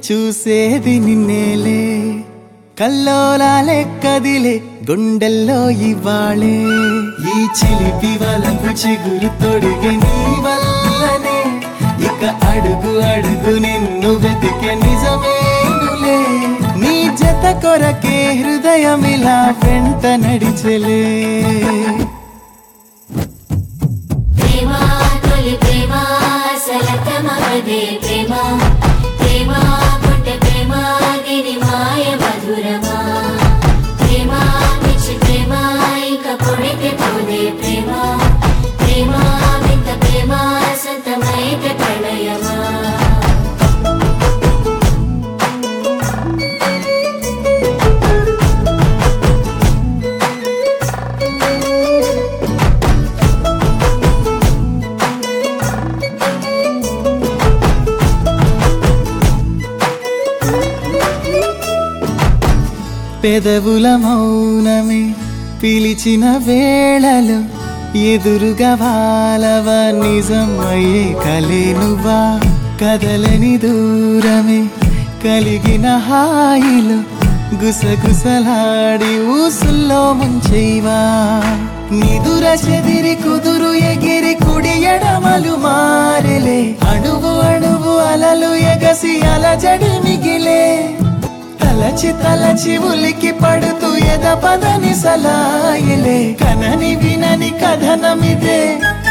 చూసేది నిన్నేలే కల్లోలాలే కదిలే గుండెల్లో ఇవాళే ఈ చిలిపి వలకు చిగురు తొడిగే నీ వల్లనే ఇక అడుగు అడుగు నిన్ను వెతికే నిజమేనులే నీ జత కొరకే హృదయం ఇలా వెంట నడిచెలే ప్రేమ తొలి ప్రేమ సలతమదే ప్రేమ ప్రేమ పుట్ట ప్రేమ గిరి మాయ మధురమా ప్రేమ పిచ్చి ప్రేమ ఇక పొడితే పోదే ప్రేమ ప్రేమ వింత ప్రేమ సొంతమైతే ప్రణయమా పెదవుల మౌనమే పిలిచిన వేళలో ఎదురుగా వాలవ నిజమయ్యే కలేనువా కదలని దూరమే కలిగిన హాయిలో గుసగుసలాడి ఊసుల్లో ముంచేవా నిదుర చెదిరి కుదురు ఎగిరి కుడి ఎడమలు మారెలే అణువు అణువు అలలు ఎగసి అలజడి మిగిలే తలచి తలచి ఉలికి పడుతూ ఎద పదని సలాయిలే కనని వినని కథనమిదే